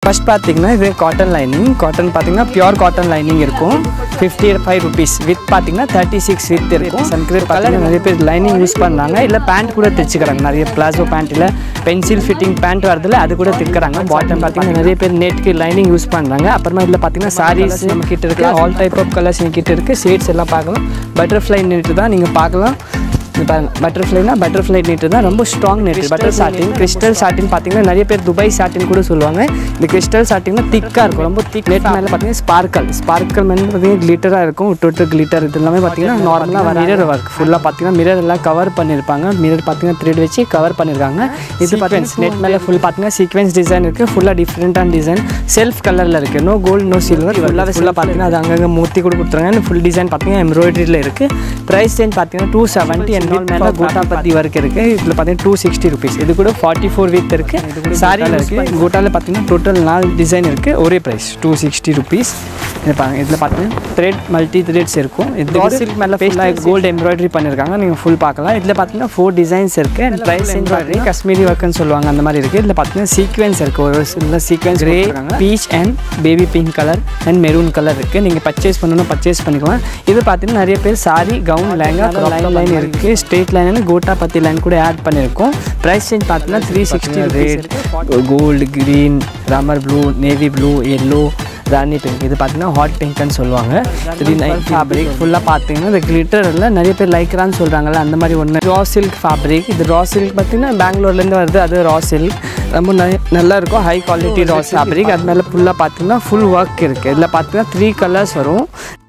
first பார்த்தீங்கன்னா இது cotton lining cotton பார்த்தீங்கன்னா பியூர் காட்டன் லைனிங் இருக்கும் ஃபிஃப்டி ஃபைவ் ருபீஸ் வித் பார்த்தீங்கன்னா தேர்ட்டி சிக்ஸ் வித் இருக்கும் சன்கிரேட் பார்த்தீங்கன்னா நிறைய பேர் லைனிங் யூஸ் பண்ணுறாங்க இல்லை பேண்ட் கூட தைச்சிக்கிறாங்க நிறைய பிளாசோ பேண்ட் இல்லை பென்சில் ஃபிட்டிங் பேண்ட் வருதுல அது கூட தைக்கிறாங்க பாட்டம் பார்த்தீங்கன்னா நிறைய பேர் நெட்க்கு லைனிங் யூஸ் பண்ணுறாங்க அப்புறமா இதில் பார்த்தீங்கன்னா சாரீஸ் நம்ம கிட்ட இருக்கு ஆல் டைப் ஆஃப் கலர்ஸ் எங்கள் கிட்ட இருக்குது ஷேட்ஸ் எல்லாம் பார்க்கலாம் பட்டர்ஃப்ளை நெட்டு தான் நீங்கள் பார்க்கலாம் இது பாருங்க பட்டர்ஃப்ளைனா பட்டர்ஃப்ளை நெட்டு தான் ரொம்ப strong net butter satin crystal satin பார்த்தீங்கன்னா நிறைய பேர் துபாய் சாட்டின் கூட சொல்லுவாங்க இந்த கிறிஸ்டல் சாட்டின்னா திக்காக இருக்கும் ரொம்ப திக் நெட் மேலே பார்த்தீங்கன்னா ஸ்பார்க்கல் ஸ்பார்க்கல் மேலே பார்த்தீங்கன்னா கிளிட்டராக இருக்கும் விட்டு விட்டு கிளிட்டர் இது எல்லாமே பார்த்தீங்கன்னா நார்மலாக வர மிரர் ஒர்க் ஃபுல்லாக பார்த்தீங்கன்னா மிரர் எல்லாம் கவர் பண்ணியிருப்பாங்க மிரர் பார்த்தீங்கன்னா த்ரெட் வச்சு கவர் பண்ணியிருக்காங்க இது பார்த்தீங்கன்னா நெட் மேலே ஃபுல் பார்த்தீங்கன்னா சீக்வன்ஸ் டிசைன் இருக்குது ஃபுல்லாக டிஃப்ரெண்ட்டான டிசைன் செல்ஃப் கலரில் இருக்குது நோ கோல்டு நோ சில்வர் ஃபுல்லாகவே ஃபுல்லாக பார்த்தீங்கன்னா அது அங்கங்கே மூர்த்தி கூட கொடுத்துருங்க ஃபுல் டிசைன் பார்த்தீங்கன்னா எம்ப்ராய்டரியில் இருக்குது ப்ரைஸ் ரேஞ்ச் பார்த்தீங்கன்னா டூ செவன்ட்டி அண்ட் வித் மேலே கோட்டா பத்தி ஒர்க் இருக்குது இதில் பார்த்தீங்கன்னா டூ சிக்ஸ்டி ருபீஸ் இது கூட ஃபார்ட்டி ஃபோர் வித் இருக்குது சாரி இருக்குது கோட்டாவில் பார்த்தீங்கன்னா டோட்டல் நாலு டிசைன் இருக்குது ஒரே ப்ரைஸ் டூ சிக்ஸ்டி ருபீஸ் இது பாருங்க இதில் பார்த்தீங்கன்னா த்ரெட் மல்டி த்ரெட்ஸ் இருக்கும் இது சில்க் மேலே ஃபேஸில் கோல்டு எம்ப்ராய்டரி பண்ணியிருக்காங்க நீங்கள் ஃபுல் பார்க்கலாம் இதில் பார்த்தீங்கன்னா ஃபோர் டிசைன்ஸ் இருக்குது அண்ட் ப்ரைஸ் எம்ப்ராய்டரி காஷ்மீரி ஒர்க்குன்னு சொல்லுவாங்க அந்த மாதிரி இருக்குது இதில் பார்த்தீங்கன்னா சீக்வன்ஸ் இருக்குது ஒரு சில sequins grey peach and baby pink colour and maroon colour இருக்குது நீங்கள் பர்ச்சேஸ் பண்ணணும் பர்ச்சேஸ் பண்ணிக்கலாம் இது பார்த்தீங்கன்னா நிறைய பேர் sari gown lehenga line line இருக்குது ஸ்ட்ரெயிட் லைன் கோட்டா பத்தி லைன் கூட ஆட் பண்ணியிருக்கோம் ப்ரைஸ் ரேஞ்ச் பார்த்தீங்கன்னா three sixty red gold green Ramar blue navy blue yellow ராணி பிங்க் இது பார்த்தீங்கன்னா ஹாட் பிங்க்னு சொல்லுவாங்க த்ரீ நைன் ஃபேப்ரிக் ஃபுல்லாக பார்த்தீங்கன்னா இந்த கிளிட்டரில் நிறைய பேர் லைக்ரான்னு சொல்கிறாங்கல்ல அந்த மாதிரி ஒன்று ரா சில்க் ஃபேப்ரிக் இது ரா சில்க் பார்த்தீங்கன்னா பெங்களூர்லேருந்து வருது அது ரா சில்க் ரொம்ப ந- நல்லா இருக்கும் ஹை குவாலிட்டி ரா ஃபேப்ரிக் அது மேலே ஃபுல்லாக பார்த்தீங்கன்னா ஃபுல் ஒர்க் இருக்குது இதில் பார்த்தீங்கன்னா த்ரீ கலர்ஸ் வரும்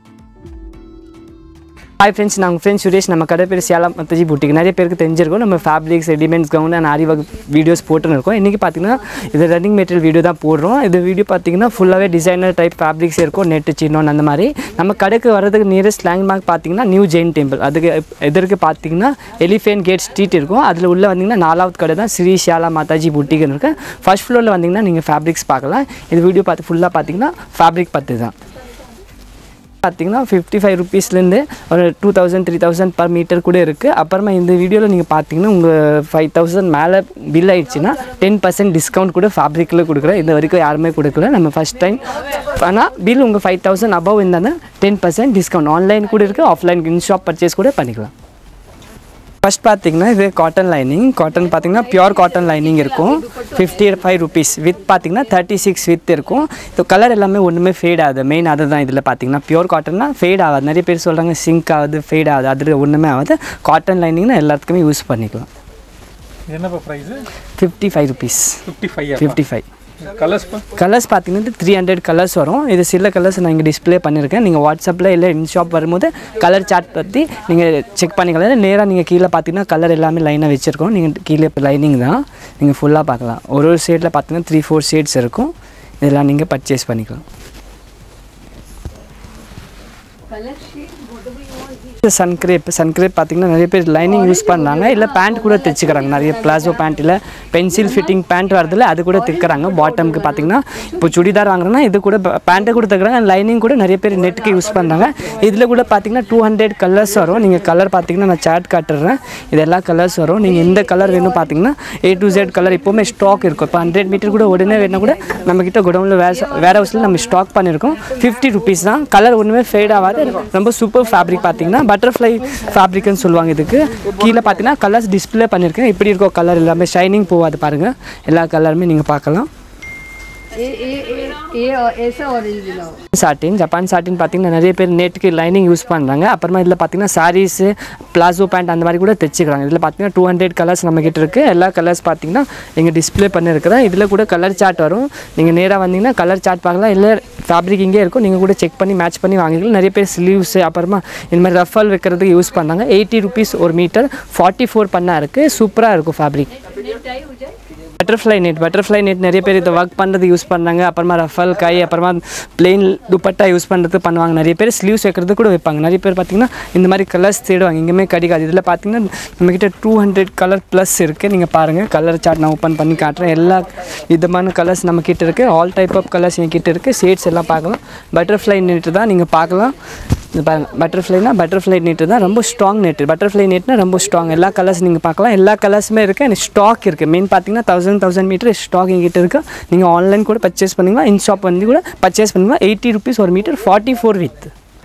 ஹாய் ஃப்ரெண்ட்ஸ் நாங்கள் ஃப்ரெண்ட்ஸ் சுரேஷ் நம்ம கடை பேர் சேலம் மத்தஜி பூட்டிக்கு நிறைய பேருக்கு தெரிஞ்சிருக்கும் நம்ம fabrics readymades gown and aari work videos போட்டுன்னு இருக்கோம் இன்றைக்கி பார்த்தீங்கன்னா இது ரன்னிங் மெட்டீரியல் வீடியோ தான் போடுறோம் இது வீடியோ பார்த்தீங்கன்னா ஃபுல்லாகவே டிசைனர் டைப் ஃபேப்ரிக்ஸ் இருக்கும் நெட்டு சின்னோன் அந்த மாதிரி நம்ம கடைக்கு வரதுக்கு நியரஸ்ட் லேண்ட்மார்க் பார்த்தீங்கன்னா நியூ ஜெயின் டெம்பிள் அதுக்கு எதற்கு பார்த்தீங்கன்னா எலிஃபென்ட் கேட் ஸ்ட்ரீட் இருக்கும் அதில் உள்ள வந்தீங்கன்னா நாலாவது கடை தான் ஸ்ரீ ஷியாலா மாதாஜி பூட்டிக்குன்னு இருக்கு ஃபர்ஸ்ட் ஃப்ளோரில் வந்தீங்கன்னா நீங்கள் ஃபேப்ரிக்ஸ் பார்க்கலாம் இது வீடியோ பார்த்து ஃபுல்லாக பார்த்தீங்கன்னா ஃபேப்ரிக் பற்றி தான் பார்த்தீங்கன்னா ஃபிஃப்டி ஃபைவ் ருபீஸ்லேருந்து ஒரு two thousand three thousand per metre கூட இருக்குது அப்புறமா இந்த வீடியோவில் நீங்கள் பார்த்தீங்கன்னா உங்கள் ஃபைவ் தௌசண்ட் மேலே பில் ஆயிடுச்சுன்னா டென் பர்சன்ட் டிஸ்கவுண்ட் கூட ஃபேப்ரிக்கில் கொடுக்குறோம் இது வரைக்கும் யாருமே கொடுக்கல நம்ம ஃபஸ்ட் டைம் ஆனால் பில் உங்கள் ஃபைவ் தௌசண்ட் அபவ் இருந்தால் டென் பர்சன்ட் டிஸ்கவுண்ட் ஆன்லைன் கூட இருக்குது ஆஃப்லைன் இன் ஷாப் பர்ச்சேஸ் கூட பண்ணிக்கலாம் ஃபர்ஸ்ட் பார்த்தீங்கன்னா இது காட்டன் லைனிங் காட்டன் பார்த்தீங்கன்னா பியூர் காட்டன் லைனிங் இருக்கும் ஃபிஃப்டி ஃபைவ் ருபீஸ் வித் பார்த்தீங்கன்னா தேர்ட்டி சிக்ஸ் வித் இருக்கும் இது கலர் எல்லாமே ஒன்றுமே ஃபேட் ஆகுது மெயின் அதுதான் இதில் பார்த்தீங்கன்னா பியூர் காட்டன்னா ஃபேட் ஆகாது நிறைய பேர் சொல்கிறாங்க சிங்க் ஆகுது ஃபேட் ஆகுது அது ஒன்றுமே ஆகாது காட்டன் லைனிங்னா எல்லாத்துக்குமே யூஸ் பண்ணிக்கலாம் இது என்னப்பா price fifty five rupees fifty five fifty five கலர்ஸ்ப்பா கலர்ஸ் பார்த்தீங்கன்னா த்ரீ ஹண்ட்ரட் கலர்ஸ் வரும் இது சில கலர்ஸ் நான் இங்கே டிஸ்ப்ளே பண்ணியிருக்கேன் நீங்கள் வாட்ஸ்அப்பில் இல்லை இன் ஷாப் வரும்போது கலர் சார்ட் பற்றி நீங்கள் செக் பண்ணிக்கலாம் நேராக நீங்கள் கீழே பார்த்தீங்கன்னா கலர் எல்லாமே லைனாக வச்சுருக்கோம் நீங்கள் கீழே லைனிங் தான் நீங்கள் ஃபுல்லாக பார்க்கலாம் ஒரு ஒரு ஷேடில் பார்த்தீங்கன்னா த்ரீ ஃபோர் ஷேட்ஸ் இருக்கும் இதெல்லாம் நீங்கள் பர்ச்சேஸ் பண்ணிக்கலாம் சன்கிரேப் சன்கிரேப் பார்த்தீங்கன்னா நிறைய பேர் லைனிங் யூஸ் பண்ணுறாங்க இல்லை பேண்ட் கூட தைச்சிக்கிறாங்க நிறைய பிளாசோ பேண்ட் இல்லை பென்சில் ஃபிட்டிங் பேண்ட் வருதுல அது கூட தைக்கிறாங்க பாட்டம்க்கு பார்த்தீங்கன்னா இப்போ சுடிதார் வாங்குறோன்னா இது கூட பேண்ட்டை கூட தைக்கிறாங்க லைனிங் கூட நிறைய பேர் நெட்டுக்கு யூஸ் பண்ணுறாங்க இதில் கூட பார்த்தீங்கன்னா டூ ஹண்ட்ரட் கலர்ஸ் வரும் நீங்கள் கலர் பார்த்தீங்கன்னா நான் சார்ட் காட்டுறேன் இது எல்லா கலர்ஸ் வரும் நீங்கள் எந்த கலர் வேணும் பார்த்தீங்கன்னா ஏ டு ஜெட் கலர் எப்போவுமே ஸ்டாக் இருக்கும் இப்போ ஹண்ட்ரட் மீட்டர் கூட உடனே வேணும் கூட நம்மக்கிட்ட குடவுனில் வேற வேற ஹவுஸில் நம்ம ஸ்டாக் பண்ணியிருக்கோம் ஃபிஃப்டி ருபீஸ் தான் கலர் ஒன்றுமே ஃபேட் ஆகாது ரொம்ப சூப்பர் ஃபேப்ரிக் பார்த்தீங்கன்னா பட்டர்ஃப்ளை ஃபேப்ரிக்னு சொல்லுவாங்க இதுக்கு கீழே பார்த்தீங்கன்னா கலர்ஸ் டிஸ்ப்ளே பண்ணியிருக்கேன் இப்படி இருக்கும் கலர் எல்லாமே ஷைனிங் போகாது பாருங்கள் எல்லா கலருமே நீங்கள் பார்க்கலாம் ये ये ये ये और ऐसा ओरिजिनल சாட்டின் ஜப்பான் சாட்டின் பார்த்தீங்கன்னா நிறைய பேர் நெட்டுக்கு லைனிங் யூஸ் பண்ணுறாங்க அப்புறமா இதில் பார்த்தீங்கன்னா சாரீஸு பிளாசோ பேண்ட் அந்த மாதிரி கூட தைச்சிக்கிறாங்க இதில் பார்த்தீங்கன்னா டூ ஹண்ட்ரட் கலர்ஸ் நம்மக்கிட்ட இருக்குது எல்லா கலர்ஸ் பார்த்தீங்கன்னா நீங்கள் டிஸ்ப்ளே பண்ணியிருக்கிறேன் இதில் கூட கலர் சார்ட் வரும் நீங்கள் நேராக வந்தீங்கன்னா கலர் சார்ட் பார்க்கலாம் இல்லை ஃபேப்ரிக் இங்கே இருக்கும் நீங்கள் கூட செக் பண்ணி மேட்ச் பண்ணி வாங்கிக்கலாம் நிறைய பேர் ஸ்லீவ்ஸு அப்புறமா இந்த மாதிரி ரஃபல் வைக்கிறதுக்கு யூஸ் பண்ணாங்க எயிட்டி ருபீஸ் ஒரு மீட்டர் ஃபார்ட்டி ஃபோர் பண்ணா இருக்குது சூப்பராக இருக்கும் fabric butterfly net butterfly net நிறைய பேர் இதை ஒர்க் பண்ணுறது யூஸ் பண்ணுறாங்க அப்புறமா ரஃபல் கை அப்புறமா பிளெயின் துப்பட்டா யூஸ் பண்ணுறது பண்ணுவாங்க நிறைய பேர் ஸ்லீவ்ஸ் வைக்கிறது கூட வைப்பாங்க நிறைய பேர் பார்த்தீங்கன்னா இந்த மாதிரி கலர்ஸ் தேடுவாங்க எங்கேயுமே கிடைக்காது இதில் பார்த்தீங்கன்னா நம்மக்கிட்ட டூ ஹண்ட்ரட் கலர் ப்ளஸ் இருக்குது நீங்கள் பாருங்கள் கலர் சார்ட் நான் ஓப்பன் பண்ணி காட்டுறேன் எல்லா விதமான கலர்ஸ் நம்மக்கிட்ட இருக்குது ஆல் டைப் ஆஃப் கலர்ஸ் என்கிட்ட இருக்குது ஷேட்ஸ் எல்லாம் பார்க்கலாம் பட்டர்ஃப்ளை நெட் தான் நீங்கள் பார்க்கலாம் இது பாருங்கள் பட்டர்ஃப்ளைனா பட்டர்ஃப்ளை நெட்டு தான் ரொம்ப ஸ்ட்ராங் நெட்டு பட்டர்ஃப்ளை நெட்னா ரொம்ப ஸ்ட்ராங் எல்லா கலர்ஸ் நீங்கள் பார்க்கலாம் எல்லா கலர்ஸுமே இருக்குது எனக்கு ஸ்டாக் இருக்குது மெயின் பார்த்தீங்கன்னா தௌசண்ட் தௌசண்ட் மீட்டர் ஸ்டாக் எங்கிட்ட இருக்குது நீங்கள் ஆன்லைன் கூட பர்ச்சேஸ் பண்ணிக்கலாம் இன் ஷாப் வந்து கூட பர்ச்சேஸ் பண்ணிக்கலாம் எயிட்டி ருபீஸ் ஒரு மீட்டர் ஃபார்ட்டி ஃபோர் வித்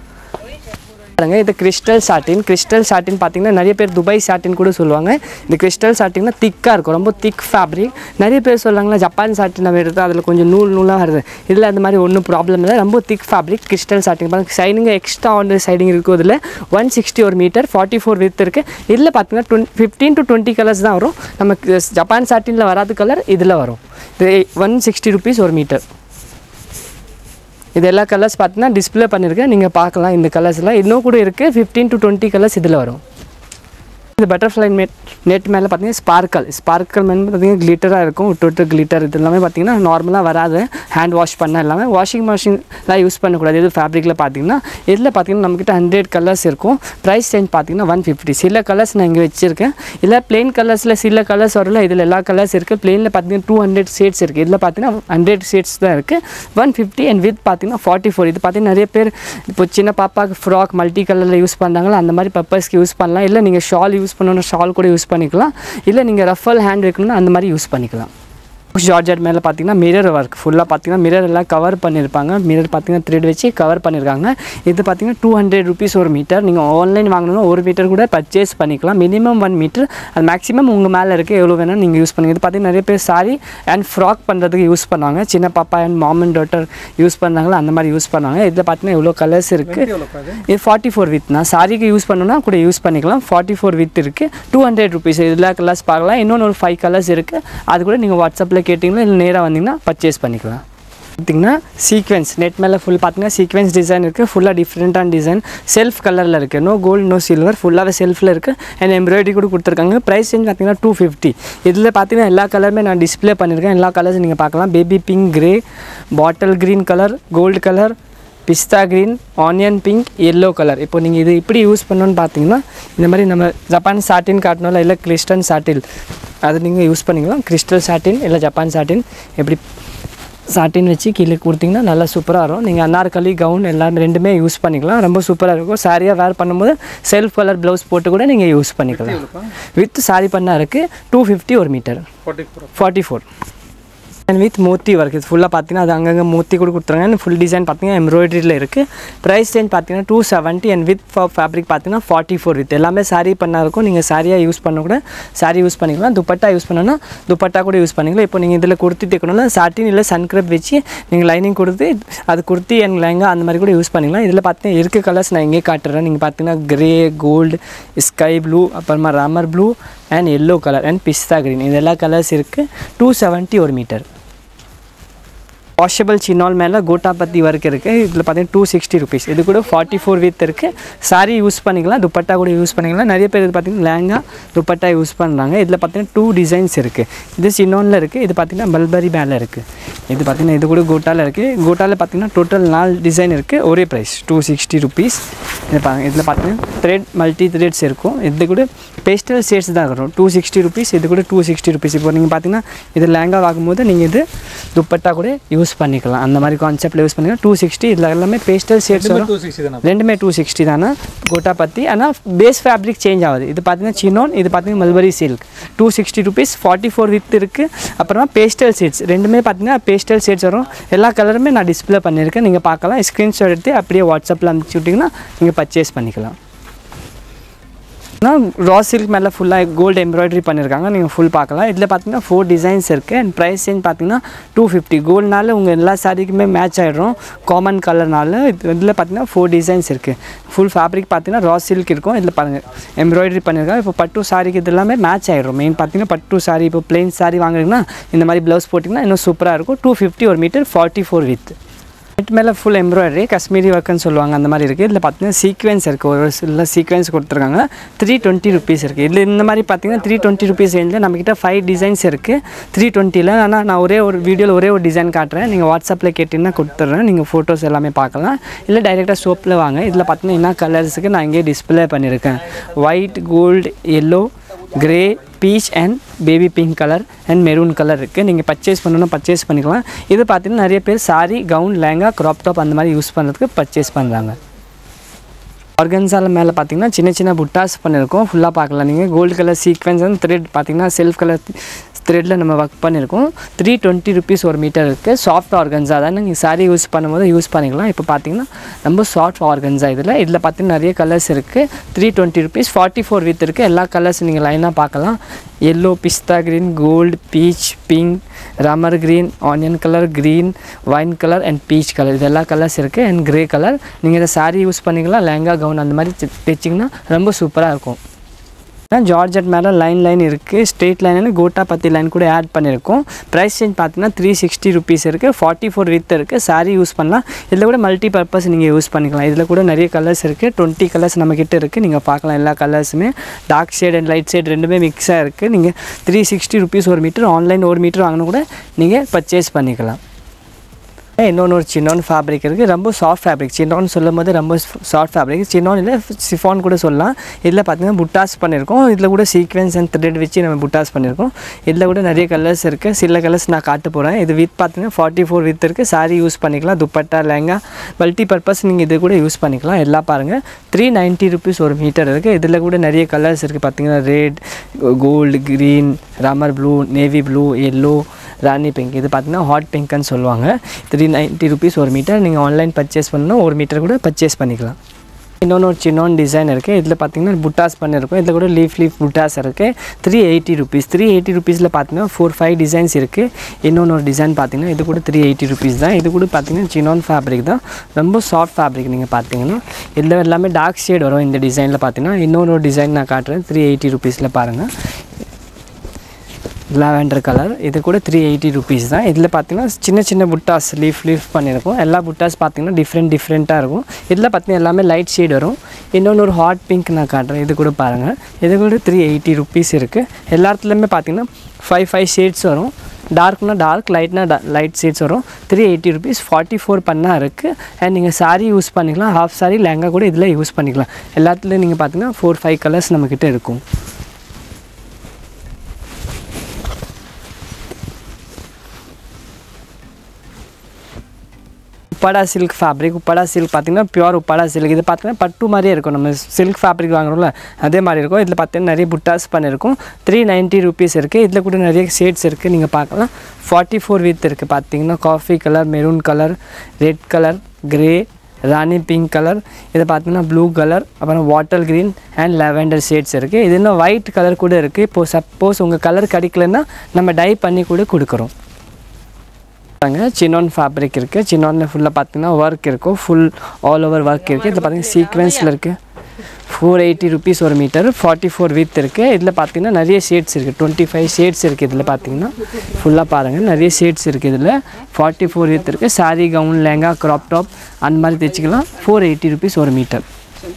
பாருங்க இது கிறிஸ்டல் சாட்டின் கிறிஸ்டல் சாட்டின் பார்த்தீங்கன்னா நிறைய பேர் துபாய் சாட்டின் கூட சொல்லுவாங்க இந்த கிறிஸ்டல் சாட்டின்னா திக்காக இருக்கும் ரொம்ப திக் ஃபேப்ரிக் நிறைய பேர் சொல்லுவாங்களா ஜப்பான் சாட்டின் நம்ம எடுத்து அதில் கொஞ்சம் நூல் நூலாக வருது இதில் அந்த மாதிரி ஒன்றும் ப்ராப்ளம் இல்லை ரொம்ப திக் ஃபேப்ரிக் கிறிஸ்டல் சாட்டின் பாருங்க சைடிங்க எக்ஸ்ட்ரா ஆன் சைடிங் இருக்கும் இதில் ஒன் சிக்ஸ்டி ஒரு மீட்டர் ஃபார்ட்டி ஃபோர் வித் இருக்குது இதில் பார்த்தீங்கன்னா twenty fifteen to twenty colours தான் வரும் நமக்கு ஜப்பான் சாட்டினில் வராத கலர் இதில் வரும் இது ஒன் சிக்ஸ்டி ருபீஸ் ஒரு மீட்டர் இது எல்லா கலர்ஸ் பார்த்தீங்கன்னா டிஸ்ப்ளே பண்ணியிருக்கேன் நீங்கள் பார்க்கலாம் இந்த கலர்ஸ்லாம் இன்னும் கூட இருக்குது ஃபிஃப்டீன் டு டுவெண்ட்டி கலர்ஸ் இதில் வரும் இந்த பட்டர்ஃப்ளை நெட் நெட் மேலே பார்த்தீங்கன்னா ஸ்பார்க்கல் ஸ்பார்க்கல் மேலே பார்த்தீங்கன்னா கிளிட்டராக இருக்கும் விட்டு விட்டு கிளிட்டர் இது எல்லாமே பார்த்தீங்கன்னா நார்மலாக வராது ஹேண்ட் வாஷ் பண்ண எல்லாமே வாஷிங் மிஷின்லாம் யூஸ் பண்ணக்கூடாது இது ஃபேப்ரிக்கில் பார்த்தீங்கன்னா இதில் பார்த்தீங்கன்னா நம்மக்கிட்ட ஹண்ட்ரட் கலர்ஸ் இருக்கும் ப்ரைஸ் ரேஞ்ச் பார்த்தீங்கன்னா ஒன் ஃபிஃப்டி சில கலர்ஸ் நான் இங்கே வச்சுருக்கேன் இல்லை பிளெயின் கலர்ஸில் சில கலர்ஸ் வரல இதில் எல்லா கலர்ஸ் இருக்குது பிளெயினில் பார்த்தீங்கன்னா டூ ஹண்ட்ரட் ஷேட்ஸ் இருக்குது இதில் பார்த்தீங்கன்னா ஹண்ட்ரட் ஷேட்ஸ் தான் இருக்குது ஒன் ஃபிஃப்டி அண்ட் வித் பார்த்தீங்கன்னா ஃபார்ட்டி ஃபோர் இது பார்த்தீங்கன்னா நிறைய பேர் இப்போ சின்ன பாப்பாவுக்கு ஃப்ராக் மல்டி கலரில் யூஸ் பண்ணுறாங்களோ அந்த மாதிரி பர்பஸ்க்கு யூஸ் பண்ணலாம் இல்லை நீங்கள் ஷால் யூஸ் பண்ணணும் ஷால் கூட யூஸ் பண்ணிக்கலாம் இல்லை நீங்கள் ரஃபல் ஹேண்ட் இருக்கணும்னா அந்த மாதிரி யூஸ் பண்ணிக்கலாம் ஜார்ஜட் மேலே பார்த்தீங்கன்னா மிரர் ஒர்க் ஃபுல்லாக பார்த்தீங்கன்னா மிரர் எல்லாம் கவர் பண்ணியிருப்பாங்க மிரர் பார்த்தீங்கன்னா த்ரெட் வச்சு கவர் பண்ணியிருக்காங்க இது பார்த்தீங்கன்னா டூ ஹண்ட்ரட் ருபீஸ் ஒரு மீட்டர் நீங்கள் ஆன்லைன் வாங்கணும்னா ஒரு மீட்டர் கூட பர்ச்சேஸ் பண்ணிக்கலாம் மினிமம் ஒன் மீட்டர் அது மேக்ஸிமம் உங்கள் மேலே இருக்குது எவ்வளோ வேணால் நீங்கள் யூஸ் பண்ணுங்க இது பார்த்தீங்கன்னா நிறைய பேர் சாரி அண்ட் ஃப்ராக் பண்ணுறதுக்கு யூஸ் பண்ணுவாங்க சின்ன பாப்பா and mom and daughter use பண்ணுறாங்களோ அந்த மாதிரி யூஸ் பண்ணுவாங்க இதில் பார்த்தீங்கன்னா எவ்வளோ கலர்ஸ் இருக்குது எவ்வளோப்பா இது இது ஃபார்ட்டி ஃபோர் வித்னா சாரிக்கு யூஸ் பண்ணணும்னா கூட யூஸ் பண்ணிக்கலாம் ஃபார்ட்டி ஃபோர் வித் இருக்குது டூ ஹண்ட்ரட் ருபீஸ் இதில் கலர்ஸ் பார்க்கலாம் இன்னொன்று ஒரு ஃபைவ் கலர்ஸ் இருக்குது அது கூட நீங்கள் வாட்ஸ்அப்பில் கேட்டிங்கன்னா இல்லை நேராக வந்தீங்கன்னா பர்ச்சேஸ் பண்ணிக்கலாம் பார்த்தீங்கன்னா சீக்வென்ஸ் நெட் மேலே ஃபுல் பார்த்தீங்கன்னா சீக்வென்ஸ் டிசைன் இருக்குது ஃபுல்லாக டிஃப்ரெண்ட்டான டிசைன் செல்ஃப் கலரில் இருக்குது நோ கோல்டு நோ சில்வர் ஃபுல்லாகவே செல்ஃபில் இருக்குது அண்ட் எம்ப்ராய்டரி கூட கொடுத்துருக்காங்க ப்ரைஸ் ரேஞ்ச் பார்த்தீங்கன்னா டூ ஃபிஃப்டி இதில் பார்த்தீங்கன்னா எல்லா கலருமே நான் டிஸ்ப்ளே பண்ணியிருக்கேன் எல்லா கலர்ஸ் நீங்கள் பார்க்கலாம் baby pink grey bottle green colour gold colour pista green onion pink yellow colour இப்போ நீங்கள் இது இப்படி யூஸ் பண்ணணும்னு பார்த்தீங்கன்னா இந்த மாதிரி நம்ம ஜப்பான் சாட்டின் காட்டணும்ல இல்லை கிறிஸ்டன் சாட்டில் அது நீங்கள் யூஸ் பண்ணிக்கலாம் கிறிஸ்டல் சாட்டின் இல்லை ஜப்பான் சாட்டின் எப்படி சாட்டின் வச்சு கீழே கொடுத்தீங்கன்னா நல்லா சூப்பராக இருக்கும் நீங்கள் அன்னார்கலி கவுன் எல்லாமே ரெண்டுமே யூஸ் பண்ணிக்கலாம் ரொம்ப சூப்பராக இருக்கும் சாரியாக வேர் பண்ணும்போது செல்ஃப் கலர் ப்ளவுஸ் போட்டு கூட நீங்கள் யூஸ் பண்ணிக்கலாம் எவ்வளோப்பா வித் சாரி பண்ணால் இருக்குது டூ ஃபிஃப்டி ஒரு metre forty four forty four and width மூர்த்தி ஒர்க் இது ஃபுல்லாக பார்த்தீங்கன்னா அது அங்கங்கே மூர்த்தி கூட கொடுத்துருங்க அண்ட் ஃபுல் டிசைன் பார்த்தீங்கன்னா எம்ப்ராய்டரியில் இருக்குது ப்ரைஸ் ரேஞ்ச் பார்த்தீங்கன்னா two seventy and width fabric பார்த்தீங்கன்னா ஃபார்ட்டி ஃபோர் வித் எல்லாமே சாரீ பண்ணா இருக்கும் நீங்கள் சாரியாக யூஸ் பண்ண கூட சாரி யூஸ் பண்ணிக்கலாம் துப்பட்டா யூஸ் பண்ணணும்னா துப்பட்டா கூட யூஸ் பண்ணிக்கலாம் இப்போ நீங்கள் இதில் கொடுத்து தைக்கணும்னா சாட்டின் இல்லை சன்க்ரப் வச்சு நீங்கள் லைனிங் கொடுத்து அது குர்த்தி அண்ட் லெங்கா அந்த மாதிரி கூட யூஸ் பண்ணிக்கலாம் இதில் பார்த்தீங்கன்னா இருக்க கலர்ஸ் நான் இங்கே காட்டுறேன் நீங்கள் பார்த்தீங்கன்னா கிரே கோல்டு ஸ்கை ப்ளூ அப்புறமா Ramar blue and yellow colour and pista green இது எல்லா கலர்ஸ் இருக்குது டூ செவன்ட்டி ஒரு மீட்டர் வாஷபிள் சின்னால் மேலே கோட்டாபத்தி ஒர்க் இருக்குது இதில் பார்த்தீங்கன்னா டூ சிக்ஸ்டி ருபீஸ் இது கூட ஃபார்ட்டி ஃபோர் வித் இருக்குது சாரி யூஸ் பண்ணிக்கலாம் துப்பட்டா கூட யூஸ் பண்ணிக்கலாம் நிறைய பேர் இது பார்த்தீங்கன்னா லேங்கா துப்பட்டா யூஸ் பண்ணுறாங்க இதில் பார்த்தீங்கன்னா டூ டிசைன்ஸ் இருக்குது இது சின்னோனில் இருக்குது இது பார்த்தீங்கன்னா மல்பரி மேலே இருக்குது இது பார்த்தீங்கன்னா இது கூட கோட்டாவில் இருக்குது கோட்டாவில் பார்த்தீங்கன்னா டோட்டல் நாலு டிசைன் இருக்குது ஒரே ப்ரைஸ் டூ சிக்ஸ்டி ருபீஸ் இது பாருங்க இதில் பார்த்தீங்கன்னா த்ரெட் மல்டி த்ரெட்ஸ் இருக்கும் இது கூட பேஸ்டல் ஷேட்ஸ் தான் இருக்கும் டூ சிக்ஸ்டி ருபீஸ் இது கூட டூ சிக்ஸ்டி ருபீஸ் இப்போ நீங்கள் பார்த்தீங்கன்னா இது லேங்கா வாங்கும்போது நீங்கள் இது துப்பட்டா கூட யூஸ் பண்ணிக்கலாம் அந்த மாதிரி கான்செப்டில் யூஸ் பண்ணிக்கலாம் டூ சிக்ஸ்டி இதில் எல்லாமே பேஸ்டல் ஷேட்ஸ் வரும் டூ சிக்ஸ்டி தானே ரெண்டுமே டூ சிக்ஸ்டி தானே கோட்டா பற்றி ஆனால் பேஸ் ஃபேப்ரிக் சேஞ்ச் ஆகுது இது பார்த்தீங்கன்னா சினோன் இது பார்த்தீங்கன்னா mulberry silk two sixty rupees forty four with இருக்குது அப்புறமா பேஸ்டல் ஷேட்ஸ் ரெண்டுமே பார்த்தீங்கன்னா பேஸ்டல் ஷேட்ஸ் வரும் எல்லா கலருமே நான் டிஸ்ப்ளே பண்ணியிருக்கேன் நீங்கள் பார்க்கலாம் ஸ்க்ரீன்ஷாட் எடுத்து அப்படியே வாட்ஸ்அப்பில் அனுப்பிச்சி விட்டிங்கன்னா நீங்கள் பர்ச்சேஸ் பண்ணிக்கலாம் ரா சில்க் மேலே ஃபுல்லாக கோல்டு எம்ப்ராய்டரி பண்ணியிருக்காங்க நீங்கள் ஃபுல் பார்க்கலாம் இதில் பார்த்தீங்கன்னா ஃபோர் டிசைன்ஸ் இருக்குது அண்ட் ப்ரைஸ் ரேஞ்ச் பார்த்தீங்கன்னா டூ ஃபிஃப்டி கோல்ட்னால உங்கள் எல்லா சாரிக்குமே மேட்ச் ஆகிடும் காமன் கலர்னால இது இதில் பார்த்தீங்கன்னா ஃபோர் டிசைன்ஸ் இருக்குது ஃபுல் ஃபேப்ரிக் பார்த்தீங்கன்னா ரா சில்க் இருக்கும் இதில் பாருங்கள் எம்ப்ராய்டரி பண்ணியிருக்காங்க இப்போ பட்டு சாரிக்கு இது எல்லாமே மேட்ச் ஆகிடும் மெயின் பார்த்தீங்கன்னா பட்டு சாரி இப்போ பிளெயின் சாரி வாங்குறீங்கன்னா இந்த மாதிரி ப்ளவுஸ் போட்டிங்கன்னா இன்னும் சூப்பராக இருக்கும் டூ ஃபிஃப்டி ஒரு metre forty four width net மேலே ஃபுல் எம்ப்ராய்டரி காஷ்மீரி ஒர்க்குன்னு சொல்லுவாங்க அந்த மாதிரி இருக்குது இதில் பார்த்தீங்கன்னா சீக்வென்ஸ் இருக்குது ஒரு சில சீக்வென்ஸ் கொடுத்துருக்காங்க த்ரீ டுவெண்ட்டி ருபீஸ் இருக்குது இதில் இந்த மாதிரி பார்த்தீங்கன்னா த்ரீ டுவெண்ட்டி ருபீஸ் ரேஞ்சில் நம்மக்கிட்ட ஃபைவ் டிசைன்ஸ் இருக்குது த்ரீ டுவெண்ட்டியில் ஆனால் நான் ஒரே ஒரு வீடியோவில் ஒரே ஒரு டிசைன் காட்டுறேன் நீங்கள் வாட்ஸ்அப்பில் கேட்டிங்கன்னா கொடுத்துட்றேன் நீங்கள் ஃபோட்டோஸ் எல்லாமே பார்க்கலாம் இல்லை டைரெக்டாக ஷோப்பில் வாங்க இதில் பார்த்தீங்கன்னா என்ன கலர்ஸுக்கு நான் இங்கேயே டிஸ்பிளே பண்ணியிருக்கேன் white gold yellow grey peach and baby pink colour and maroon colour இருக்குது நீங்கள் பர்ச்சேஸ் பண்ணணும்னா பர்ச்சேஸ் பண்ணிக்கலாம் இது பார்த்தீங்கன்னா நிறைய பேர் sari gown lehenga crop top அந்த மாதிரி யூஸ் பண்ணுறதுக்கு பர்ச்சேஸ் பண்ணுறாங்க ஆர்கன்ஸால மேலே பார்த்தீங்கன்னா சின்ன சின்ன புட்டாஸ் பண்ணியிருக்கோம் ஃபுல்லாக பார்க்கலாம் நீங்கள் கோல்டு கலர் சீக்வன்ஸ் வந்து த்ரெட் பார்த்தீங்கன்னா செல்ஃப் கலர் த்ரெட்டில் நம்ம ஒர்க் பண்ணியிருக்கோம் த்ரீ டுவெண்ட்டி ருபீஸ் ஒரு மீட்டர் இருக்குது சாஃப்ட் ஆர்கன்ஸா தான் நீங்கள் சாரி யூஸ் பண்ணும்போது யூஸ் பண்ணிக்கலாம் இப்போ பார்த்தீங்கன்னா ரொம்ப சாஃப்ட் ஆர்கன்ஸா இதில் இதில் பார்த்தீங்கன்னா நிறைய கலர்ஸ் இருக்குது three twenty rupees forty four with இருக்குது எல்லா கலர்ஸ் நீங்கள் லைனாக பார்க்கலாம் yellow pista green gold peach pink Ramar green onion colour green wine colour and peach colour இது எல்லா கலர்ஸ் இருக்குது அண்ட் கிரே கலர் நீங்கள் இதை சாரீ யூஸ் பண்ணிக்கலாம் லெஹங்கா கவுன் அந்த மாதிரி தை- தைச்சிங்கன்னா ரொம்ப சூப்பராக இருக்கும் ஜார்ஜெட் மேலே லைன் லைன் இருக்குது ஸ்ட்ரெயிட் லைன் கோட்டா பத்தி லைன் கூட ஆட் பண்ணியிருக்கோம் ப்ரைஸ் சேஞ்ச் பார்த்தீங்கன்னா த்ரீ சிக்ஸ்டி ருபீஸ் இருக்குது ஃபார்ட்டி ஃபோர் வித் இருக்குது சாரீ யூஸ் பண்ணலாம் இதில் கூட மல்டி பர்பஸ் நீங்கள் யூஸ் பண்ணிக்கலாம் இதில் கூட நிறைய கலர்ஸ் இருக்குது டுவெண்ட்டி கலர்ஸ் நம்மக்கிட்ட இருக்குது நீங்கள் பார்க்கலாம் எல்லா கலர்ஸுமே dark shade and light shade ரெண்டுமே மிக்ஸாக இருக்குது நீங்கள் த்ரீ சிக்ஸ்டி ருபீஸ் ஒரு மீட்டர் ஆன்லைன் ஒரு மீட்டர் வாங்கினா கூட நீங்கள் பர்ச்சேஸ் பண்ணிக்கலாம் இன்னொன்று ஒரு சின்னோன் ஃபேப்ரிக் இருக்குது ரொம்ப சாஃப்ட் ஃபேப்ரிக் சின்னோன்னு சொல்லும் போது ரொம்ப சாஃப்ட் ஃபேப்ரிக் சின்னோன் இல்லை சிஃபான் கூட சொல்லலாம் இதில் பார்த்தீங்கன்னா புட்டாஸ் பண்ணியிருக்கோம் இதில் கூட சீக்வென்ஸ் அண்ட் த்ரெட் வச்சு நம்ம புட்டாஸ் பண்ணியிருக்கோம் இதில் கூட நிறைய கலர்ஸ் இருக்குது சில கலர்ஸ் நான் காட்ட போகிறேன் இது வித் பார்த்தீங்கன்னா ஃபார்ட்டி ஃபோர் வித் இருக்குது சாரீ யூஸ் பண்ணிக்கலாம் துப்பட்டா லெஹங்கா மல்டி பர்பஸ் நீங்கள் இது கூட யூஸ் பண்ணிக்கலாம் எல்லாம் பாருங்கள் த்ரீ நைன்ட்டி ருபீஸ் ஒரு மீட்டர் இருக்குது இதில் கூட நிறைய கலர்ஸ் இருக்குது பார்த்தீங்கன்னா red gold green Ramar blue navy blue yellow ராணி பிங்க் இது பார்த்தீங்கன்னா ஹாட் பிங்க்னு சொல்லுவாங்க த்ரீ நைன்ட்டி ருபீஸ் ஒரு மீட்டர் நீங்கள் ஆன்லைன் பர்ச்சேஸ் பண்ணணும் ஒரு மீட்டர் கூட பர்ச்சேஸ் பண்ணிக்கலாம் இன்னொன்று ஒரு சின்னோன் டிசைன் இருக்குது இதில் பார்த்தீங்கன்னா புட்டாஸ் பண்ணியிருக்கோம் இதில் கூட லீஃப் லீஃப் புட்டாஸ் இருக்குது three eighty rupees three eighty ருபீஸில் பார்த்தீங்கன்னா ஃபோர் ஃபைவ் டிசைன்ஸ் இருக்குது இன்னொன்று ஒரு டிசைன் பார்த்தீங்கன்னா இது கூட த்ரீ எயிட்டி ருபீஸ் தான் இது கூட பார்த்தீங்கன்னா சின்னோன் ஃபேப்ரிக் தான் ரொம்ப சாஃப்ட் ஃபேப்ரிக் நீங்கள் பார்த்தீங்கன்னா இதில் எல்லாமே டார்க் ஷேட் வரும் இந்த டிசைனில் பார்த்தீங்கன்னா இன்னொன்று ஒரு டிசைன் நான் காட்டுறேன் த்ரீ எயிட்டி ருபீஸில் பாருங்கள் லாவெண்டர் கலர் இது கூட த்ரீ எயிட்டி ருபீஸ் தான் இதில் பார்த்தீங்கன்னா சின்ன சின்ன புட்டாஸ் லீஃப் லீஃப் பண்ணியிருக்கோம் எல்லா புட்டாஸ் பார்த்தீங்கன்னா டிஃப்ரெண்ட் டிஃப்ரெண்ட்டாக இருக்கும் இதில் பார்த்தீங்கன்னா எல்லாமே லைட் ஷேட் வரும் இன்னொன்று ஒரு ஹாட் பிங்க் நான் காட்டுறேன் இது கூட பாருங்கள் இது கூட த்ரீ எயிட்டி ருபீஸ் இருக்குது எல்லா இடத்துலையுமே பார்த்தீங்கன்னா ஃபைவ் ஃபைவ் ஷேட்ஸ் வரும் டார்க்னா டார்க் லைட்னா லைட் ஷேட்ஸ் வரும் three eighty rupees forty four பண்ணால் இருக்குது அண்ட் நீங்கள் சாரீ யூஸ் பண்ணிக்கலாம் ஹாஃப் சாரீ லெஹங்கா கூட இதில் யூஸ் பண்ணிக்கலாம் எல்லாத்துலேயும் நீங்கள் பார்த்தீங்கன்னா ஃபோர் ஃபைவ் கலர்ஸ் நம்மக்கிட்ட இருக்கும் Uppada silk fabric Uppada silk பார்த்தீங்கன்னா பியூர் உப்பாடா சில்க் இது பார்த்தீங்கன்னா பட்டு மாதிரியே இருக்கும் நம்ம சில்க் ஃபேப்ரிக் வாங்குறோம்ல அதே மாதிரி இருக்கும் இதில் பார்த்தீங்கன்னா நிறைய புட்டாஸ் பண்ணியிருக்கும் த்ரீ நைன்ட்டி ருபீஸ் இருக்குது இதில் கூட நிறைய ஷேட்ஸ் இருக்குது நீங்கள் பார்க்கலாம் ஃபார்ட்டி ஃபோர் வித் இருக்குது பார்த்தீங்கன்னா coffee colour maroon colour red colour grey rani pink colour இது பார்த்தீங்கன்னா ப்ளூ கலர் அப்புறம் water green and lavender shades இருக்குது இது இன்னும் ஒயிட் கலர் கூட இருக்குது இப்போது சப்போஸ் உங்கள் கலர் கிடைக்கலன்னா நம்ம டை பண்ணி கூட கொடுக்குறோம் பாருங்க சின்னோன் ஃபேப்ரிக் இருக்குது சின்னோனில் ஃபுல்லாக பார்த்தீங்கன்னா ஒர்க் இருக்கும் ஃபுல் ஆல் ஓவர் ஒர்க் இருக்குது இதில் பார்த்தீங்கன்னா சீக்வென்ஸில் இருக்குது ஃபோர் எயிட்டி ருபீஸ் ஒரு மீட்டர் ஃபார்ட்டி ஃபோர் வித் இருக்குது இதில் பார்த்தீங்கன்னா நிறைய ஷேட்ஸ் இருக்குது டுவெண்ட்டி ஃபைவ் ஷேட்ஸ் இருக்குது இதில் பார்த்தீங்கன்னா ஃபுல்லாக பாருங்கள் நிறைய ஷேட்ஸ் இருக்குது இதில் ஃபார்ட்டி ஃபோர் வித் இருக்குது sari gown lehenga crop top அந்த மாதிரி தைச்சிக்கலாம் ஃபோர் எயிட்டி ருபீஸ் ஒரு metre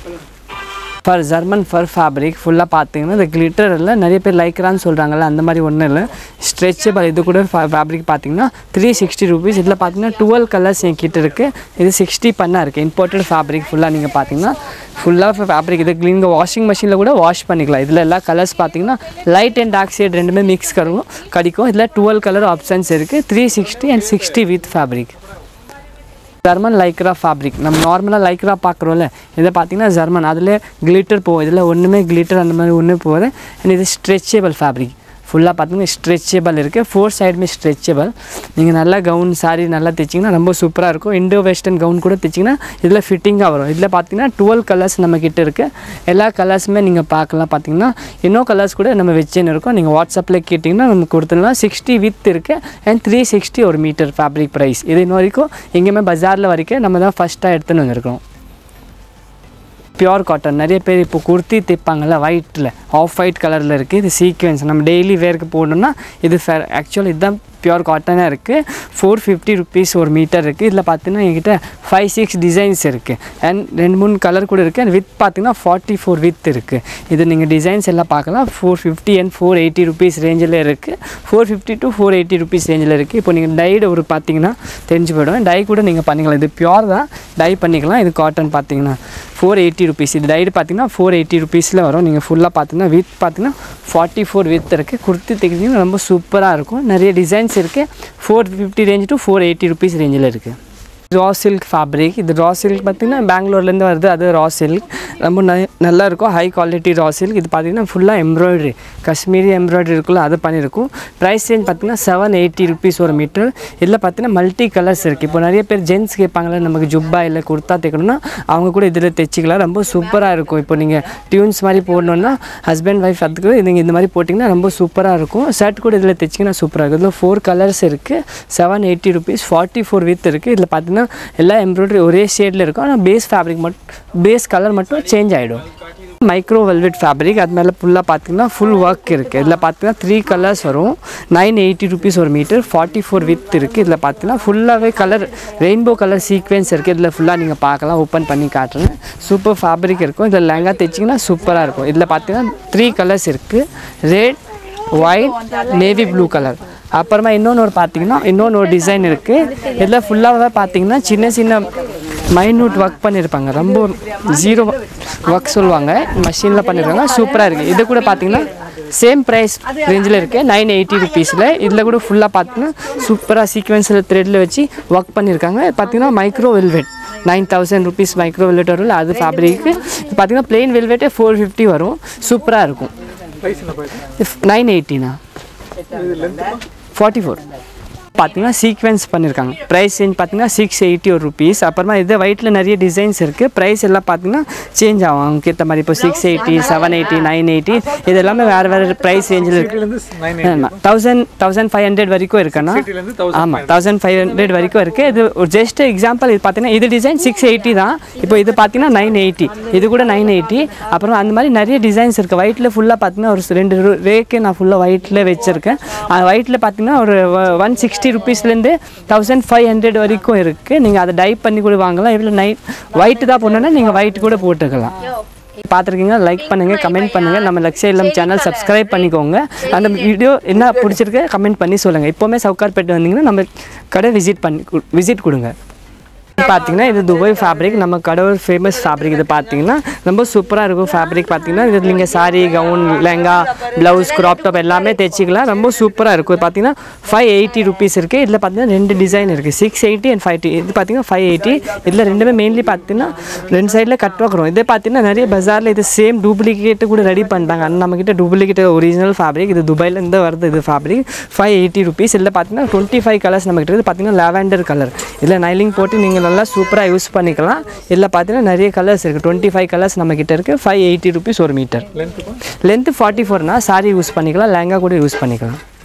fur German fur fabric ஃபுல்லாக பார்த்தீங்கன்னா இந்த கிளிட்டர் இல்லை நிறைய பேர் லைக்ரான்னு சொல்கிறாங்கல்ல அந்த மாதிரி ஒன்றும் இல்லை ஸ்ட்ரெச்சபிள் இது கூட ஃபேப்ரிக் பார்த்தீங்கன்னா த்ரீ சிக்ஸ்டி ருபீஸ் இதில் பார்த்தீங்கன்னா டுவெல் கலர்ஸ் என் கிட்ட இருக்குது இது சிக்ஸ்டி பண்ணால் இருக்குது இம்போர்ட்டட் ஃபேப்ரிக் ஃபுல்லாக நீங்கள் பார்த்தீங்கன்னா ஃபுல்லாக ஃபேப்ரிக் இது க்ளீன் வாஷிங் மிஷினில் கூட வாஷ் பண்ணிக்கலாம் இதில் எல்லா கலர்ஸ் பார்த்தீங்கன்னா லைட் அண்ட் டார்க் ஷேட் ரெண்டுமே மிக்ஸ் கரும் கிடைக்கும் இதில் டுவெல் கலர் ஆப்ஷன்ஸ் இருக்குது three sixty and sixty width fabric German lycra fabric நம்ம நார்மலாக லைக்ரா பார்க்குறோம்ல இதை பார்த்தீங்கன்னா ஜெர்மன் அதில் கிளிட்டர் போகும் இதில் ஒன்றுமே கிளிட்டர் அந்த மாதிரி ஒன்றும் போகுது அண்ட் இது ஸ்ட்ரெச்சபிள் ஃபேப்ரிக் ஃபுல்லாக பார்த்தீங்கன்னா ஸ்ட்ரெச்சபிள் இருக்குது ஃபோர் சைடுமே ஸ்ட்ரெச்சபிள் நீங்கள் நல்லா கவுன் சாரி நல்லா தைச்சிங்கன்னா ரொம்ப சூப்பராக இருக்கும் இண்டோ வெஸ்டர்ன் கவுன் கூட தைச்சிங்கன்னா இதில் ஃபிட்டிங்காக வரும் இதில் பார்த்தீங்கன்னா டுவெல் கலர்ஸ் நம்ம கிட்ட இருக்குது எல்லா கலர்ஸுமே நீங்கள் பார்க்கலாம் பார்த்தீங்கன்னா இன்னும் கலர்ஸ் கூட நம்ம வச்சுன்னு இருக்கோம் நீங்கள் வாட்ஸ்அப்பில் கேட்டிங்கன்னா நம்ம கொடுத்துடலாம் சிக்ஸ்டி வித் இருக்குது அண்ட் த்ரீ சிக்ஸ்டி ஒரு மீட்டர் ஃபேப்ரிக் ப்ரைஸ் இது இன்ன வரைக்கும் எங்கேயுமே பஜாரில் வரைக்கும் நம்ம தான் ஃபஸ்ட்டாக எடுத்துன்னு வந்திருக்கோம் பியோர் காட்டன் நிறைய பேர் இப்போ குர்த்தி தைப்பாங்கல்ல ஒயிட்டில் ஆஃப் ஒயிட் கலரில் இருக்குது இது சீக்வென்ஸ் நம்ம டெய்லி வேர்க்கு போடணும்னா இது ஃபேர் ஆக்சுவலி இதுதான் பியோர் காட்டனாக இருக்குது ஃபோர் ஃபிஃப்டி ருபீஸ் ஒரு மீட்டர் இருக்குது இதில் பார்த்தீங்கன்னா என்கிட்ட ஃபைவ் சிக்ஸ் டிசைன்ஸ் இருக்குது அண்ட் ரெண்டு மூணு கலர் கூட இருக்குது அண்ட் வித் பார்த்தீங்கன்னா ஃபார்ட்டி ஃபோர் வித் இருக்குது இது நீங்கள் டிசைன்ஸ் எல்லாம் பார்க்கலாம் four fifty and four eighty rupees ரேஞ்சில் இருக்குது four fifty to four eighty rupees ரேஞ்சில் இருக்குது இப்போ நீங்கள் டைடு ஒரு பார்த்தீங்கன்னா தெரிஞ்சு போயிடும் டை கூட நீங்கள் பண்ணிக்கலாம் இது பியோர் தான் டை பண்ணிக்கலாம் இது காட்டன் பார்த்தீங்கன்னா ஃபோர் எயிட்டி ருபீஸ் இது டைடு பார்த்தீங்கன்னா ஃபோர் எயிட்டி ருபீஸில் வரும் நீங்கள் ஃபுல்லாக பார்த்தீங்கன்னா வித் பார்த்தீங்கன்னா ஃபார்ட்டி ஃபோர் வித் இருக்குது குர்த்தி தைக்கிறீங்கன்னா ரொம்ப சூப்பராக இருக்கும் நிறைய டிசைன்ஸ் இருக்குது four fifty range to four eighty rupees ரேஞ்சில் இருக்குது ரா சில்க் ஃபேப்ரிக் இது ரா சில்க் பார்த்தீங்கன்னா பெங்களூர்லேருந்து வருது அது ரா சில்க் ரொம்ப ந நல்லா இருக்கும் ஹை குவாலிட்டி ரா சில்க் இது பார்த்தீங்கன்னா ஃபுல்லாக எம்ப்ராய்டரி காஷ்மீரி எம்ப்ராய்டரி இருக்குல்ல அது பண்ணியிருக்கும் ப்ரைஸ் ரேஞ்ச் பார்த்தீங்கன்னா செவன் எயிட்டி ருபீஸ் ஒரு மீட்டர் இதில் பார்த்தீங்கன்னா மல்டி கலர்ஸ் இருக்குது இப்போ நிறைய பேர் ஜென்ஸ் கேட்பாங்கல்ல நமக்கு ஜுப்பா இல்லை குர்த்தா தைக்கணும்னா அவங்க கூட இதில் தைச்சிக்கலாம் ரொம்ப சூப்பராக இருக்கும் இப்போ நீங்கள் டியூன்ஸ் மாதிரி போடணுன்னா ஹஸ்பண்ட் ஒய்ஃப் அதுக்கு நீங்கள் இந்த மாதிரி போட்டிங்கன்னா ரொம்ப சூப்பராக இருக்கும் ஷர்ட் கூட இதில் தைச்சிங்கன்னா சூப்பராக இருக்கும் இதில் ஃபோர் கலர்ஸ் இருக்குது seven eighty rupees forty four with இருக்குது இதில் பார்த்தீங்கன்னா எல்லா எம்ப்ராய்டரி ஒரே ஷேடில் இருக்கும் ஆனால் பேஸ் ஃபேப்ரிக் மட்டும் பேஸ் கலர் மட்டும் சேஞ்ச் ஆகிடும் மைக்ரோ வெல்வெட் ஃபேப்ரிக் அது மேலே ஃபுல்லாக பார்த்தீங்கன்னா ஃபுல் ஒர்க் இருக்குது இதில் பார்த்தீங்கன்னா த்ரீ கலர்ஸ் வரும் நைன் எயிட்டி ருபீஸ் ஒரு மீட்டர் ஃபார்ட்டி ஃபோர் வித் இருக்குது இதில் பார்த்தீங்கன்னா ஃபுல்லாகவே கலர் ரெயின்போ கலர் சீக்வென்ஸ் இருக்குது இதில் ஃபுல்லாக நீங்கள் பார்க்கலாம் ஓப்பன் பண்ணி காட்டுறேன் சூப்பர் ஃபேப்ரிக் இருக்கும் இதில் லெங்கா தைச்சிங்கன்னா சூப்பராக இருக்கும் இதில் பார்த்தீங்கன்னா த்ரீ கலர்ஸ் இருக்குது red white navy blue colour அப்புறமா இன்னொன்று ஒரு பார்த்தீங்கன்னா இன்னொன்று ஒரு டிசைன் இருக்குது இதில் ஃபுல்லாகவே பார்த்தீங்கன்னா சின்ன சின்ன மைன்யூட் ஒர்க் பண்ணியிருப்பாங்க ரொம்ப ஜீரோ ஒர்க் சொல்லுவாங்க மிஷினில் பண்ணியிருக்காங்க சூப்பராக இருக்குது இது கூட பார்த்தீங்கன்னா சேம் ப்ரைஸ் ரேஞ்சில் இருக்குது நைன் எயிட்டி ருபீஸில் இதில் கூட ஃபுல்லாக பார்த்தீங்கன்னா சூப்பராக சீக்வென்ஸில் த்ரெட்டில் வச்சு ஒர்க் பண்ணியிருக்காங்க பார்த்தீங்கன்னா micro velvet nine thousand rupees micro velvet வரும்ல அது ஃபேப்ரிக்கு பார்த்தீங்கன்னா பிளெயின் வெல்வெட்டே ஃபோர் ஃபிஃப்டி வரும் சூப்பராக இருக்கும் ப்ரைஸ் என்ன ப்ரைஸ் நைன் எயிட்டினா ஃபார்ட்டி ஃபோர் பார்த்தீங்கன்னா சீக்வென்ஸ் பண்ணியிருக்காங்க ப்ரைஸ் சேஞ்ச் பார்த்தீங்கன்னா சிக்ஸ் எயிட்டி ஒரு ருபீஸ் அப்புறமா இது ஒயிட்டில் நிறைய டிசைன்ஸ் இருக்குது ப்ரைஸ் எல்லாம் பார்த்தீங்கன்னா சேஞ்ச் ஆகும் அவங்க ஏற்ற மாதிரி இப்போ six eighty seven eighty nine eighty இது எல்லாமே வேறு வேறு ப்ரைஸ் ரேஞ்சில் இருக்குது சிட்டிலேருந்து nine thousand thousand five hundred வரைக்கும் இருக்குன்னா சிட்டிலேருந்து தௌசண்ட் ஆமாம் தௌசண்ட் ஃபைவ் ஹண்ட்ரட் வரைக்கும் இருக்குது இது ஒரு ஜஸ்ட் எக்ஸாம்பிள் இது பார்த்தீங்கன்னா இது டிசைன் சிக்ஸ் எயிட்டி தான் இப்போ இது பார்த்தீங்கன்னா நைன் எயிட்டி இது கூட நைன் எயிட்டி அப்புறம் அந்த மாதிரி நிறைய டிசைன்ஸ் இருக்குது ஒயிட்டில் ஃபுல்லாக பார்த்தீங்கன்னா ஒரு ரெண்டு ரேக்கு நான் ஃபுல்லாக ஒயிட்டில் வச்சுருக்கேன் ஒயிட்டில் பார்த்தீங்கன்னா ஒரு ஒன் சிக்ஸ்டி ருபீஸ்லேருந்து தௌசண்ட் ஃபைவ் ஹண்ட்ரட் வரைக்கும் இருக்குது நீங்கள் அதை டைப் பண்ணி கூட வாங்கலாம் இவ்வளோ நைட் ஒயிட் தான் போடணுன்னா நீங்கள் ஒயிட் கூட போட்டுக்கலாம் பார்த்துருக்கீங்க லைக் பண்ணுங்கள் கமெண்ட் பண்ணுங்கள் நம்ம லக்ஷய இல்லம் சேனல் சப்ஸ்கிரைப் பண்ணிக்கோங்க அந்த வீடியோ என்ன பிடிச்சிருக்கு கமெண்ட் பண்ணி சொல்லுங்கள் இப்போவுமே சவுகார்பேட்டை வந்தீங்கன்னா நம்ம கடை விசிட் பண்ணி விசிட் கொடுங்க பார்த்தீங்கன்னா இது துபாய் ஃபேப்ரிக் நம்ம கடவுள் ஃபேமஸ் ஃபேப்ரிக் இது பார்த்தீங்கன்னா ரொம்ப சூப்பராக இருக்கும் ஃபேப்ரிக் பார்த்தீங்கன்னா இது நீங்கள் sari gown lehenga blouse crop top எல்லாமே தைச்சிக்கலாம் ரொம்ப சூப்பராக இருக்கும் இது பார்த்தீங்கன்னா ஃபைவ் எயிட்டி ருபீஸ் இருக்குது இதில் பார்த்தீங்கன்னா ரெண்டு டிசைன் இருக்குது சிக்ஸ் எயிட்டி அண்ட் ஃபைவ் இது பார்த்தீங்கன்னா ஃபைவ் எயிட்டி இதில் ரெண்டுமே மெயின்லி பார்த்தீங்கன்னா ரெண்டு சைடில் கட் ஒர்க் வரும் இதே பார்த்தீங்கன்னா நிறைய பஜாரில் இது சேம் டூப்ளிகேட்டு கூட ரெடி பண்ணுறாங்க ஆனால் நம்மக்கிட்ட டூப்ளிகேட் ஒரிஜினல் ஃபேப்ரிக் இது துபாயிலேருந்து வருது இது ஃபேப்ரிக் ஃபைவ் எயிட்டி ருபீஸ் இதில் பார்த்தீங்கன்னா டுவெண்ட்டி ஃபைவ் கலர்ஸ் நம்மக்கிட்ட இருக்குது பார்த்தீங்கன்னா லாவெண்டர் கலர் இதில் நைலிங் போட்டு நீங்கள் நல்லா சூப்பராக யூஸ் பண்ணிக்கலாம் இதில் பார்த்தீங்கன்னா நிறைய கலர்ஸ் இருக்குது டுவெண்ட்டி ஃபைவ் கலர்ஸ் நம்மக்கிட்ட இருக்குது ஃபைவ் எயிட்டி ருபீஸ் ஒரு மீட்டர் லென்த்துக்கும் லென்த்து ஃபார்ட்டி ஃபோர்னா சாரி யூஸ் பண்ணிக்கலாம் லெங்கா கூட யூஸ் பண்ணிக்கலாம்